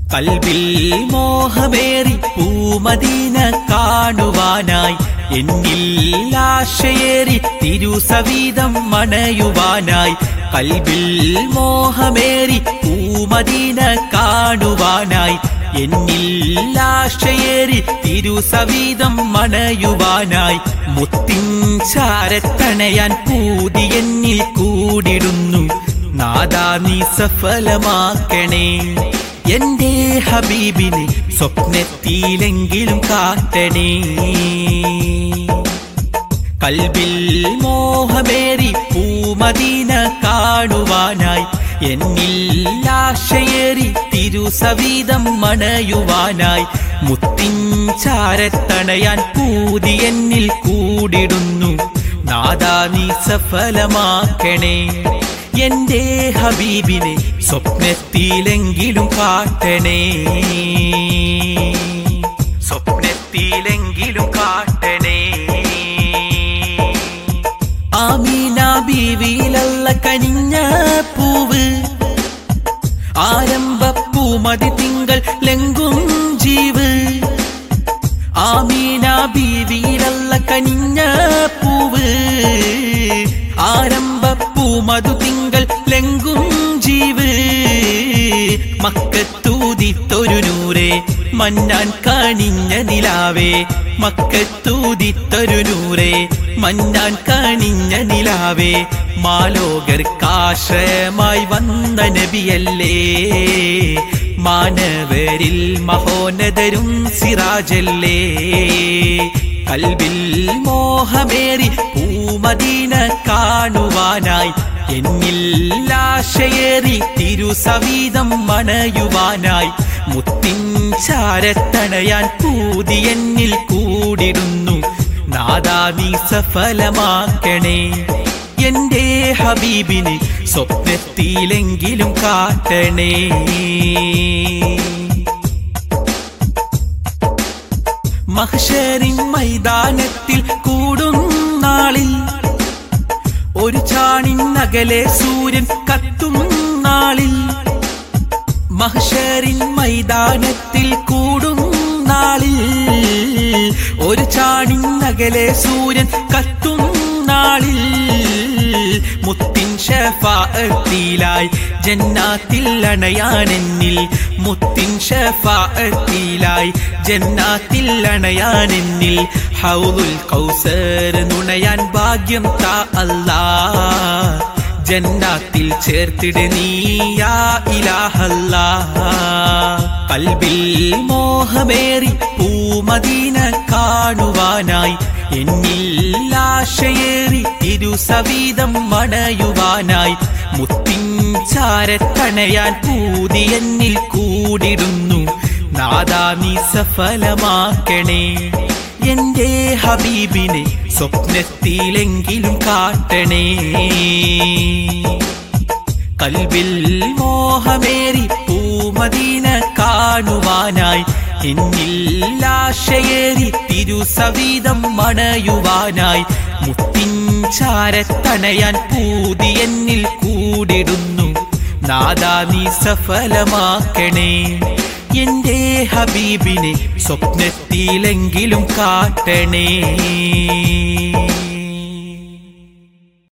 കൽവിൽ മോഹമേറി പൂമദീന കാണുവാനായി എന്നിൽ ആശയേറി തിരുസവീതം മണയുവാനായി കൽവിൽ മോഹമേറി പൂമദീന കാണുവാനായി എന്നിൽ ആശയേറി തിരുസവീതം മണയുവാനായി മുത്തിൻ ചാരത്തണയാൻ പൂതി എന്നിൽ കൂടിടുന്നു നാദാ നീ സഫലമാക്കണേ എന്റെ ഹബീബിനെ സ്വപ്നത്തിലെങ്കിലും കാട്ടണേ കൽബിൽ മോഹമേറി പൂമദീന കാണുവാനായി എന്നിൽ ആശയേറി തിരുസവീതം മണയുവാനായി മുത്തിൻ ചാരത്തണയാൻ പൂതി എന്നിൽ കൂടിടുന്നു നാദാ നീ സഫലമാക്കണേ എന്റെ ഹബീബിനെ സ്വപ്നത്തിലെങ്കിലും കാട്ടണേ സ്വപ്നത്തിലെങ്കിലും കാട്ടണേ ആമീന ബീവിയിലല്ല കനിഞ്ഞ പൂവ് ആരംഭപ്പൂമതി തിങ്കൾ ലെങ്കും ജീവ് ആമീന ബീവിയിലല്ല കനിഞ്ഞ പൂവ് ആരംഭപ്പൂമതു തിങ്കൾ ലെങ്കും ജീവ് മക്കത്തൂതിത്തൊരു നൂറേ മന്നാൻ കണിഞ്ഞ നിലാവേ മക്കത്തൂതിത്തൊരു നൂറേ മന്നാൻ കണിഞ്ഞ നിലാവേ മാലോകർക്കാശ്രയമായി വന്ന നബിയല്ലേ മാനവരിൽ മഹോന്നതരും സിറാജല്ലേ കൽവിൽ മോഹമേറി പൂമദീന കാണുവാനായി എന്നിൽ ആശയേറി തിരുസവീതം മണയുവാനായി മുത്തിൻ ചാരത്തണയാൻ പൂതി എന്നിൽ കൂടിടുന്നു നാദാ നീ സഫലമാക്കണേ എന്റെ ഹബീബിനെ സ്വപ്നത്തിലെങ്കിലും കാട്ടണേ മഹ്ഷറിൻ മൈതാനത്തിൽ കൂടും നാളിൽ ഒരു ചാണിന്നകലെ സൂര്യൻ കത്തും നാളിൽ മഹ്ഷറിൻ മൈതാനത്തിൽ കൂടും നാളിൽ ഒരു ചാണിന്നകലെ സൂര്യൻ കത്തും നാളിൽ മുത്തിൻ ഷഫാഅത്തിലായി ജന്നാത്തിൽ അണയാനെന്നിൽ മുത്തിൻ ഷഫാഅത്തിലായി ജന്നാത്തിൽ അണയാനെന്നിൽ ഹൗലുൽ കൗസർ നുണയാൻ ഭാഗ്യം താ അല്ലാ ജന്നാത്തിൽ ചേർത്തിട് നീയാ ഇലാഹല്ലാ കൽബിൽ മോഹമേറി പൂമദീന കാണുവാനായി എന്നിൽ ആശയേറി തിരുസവീതം മണയുവാനായി മുത്തിൻ ചാരത്തണയാൻ പൂതി എന്നിൽ കൂടിടുന്നു നാദാ നീ സഫലമാക്കണേ എന്റെ ഹബീബിനെ സ്വപ്നത്തിലെങ്കിലും കാട്ടണേ കൽവിൽ മോഹമേറി പൂമദീന കാണുവാനായി എന്നിൽ ആശയേറി തിരുസവീതം മണയുവാനായി മുത്തിൻ ചാരത്തണയാൻ പൂതി എന്നിൽ കൂടിടുന്നു നാദാ നീ സഫലമാക്കണേ എന്റെ ഹബീബിനെ സ്വപ്നത്തിലെങ്കിലും കാട്ടണേ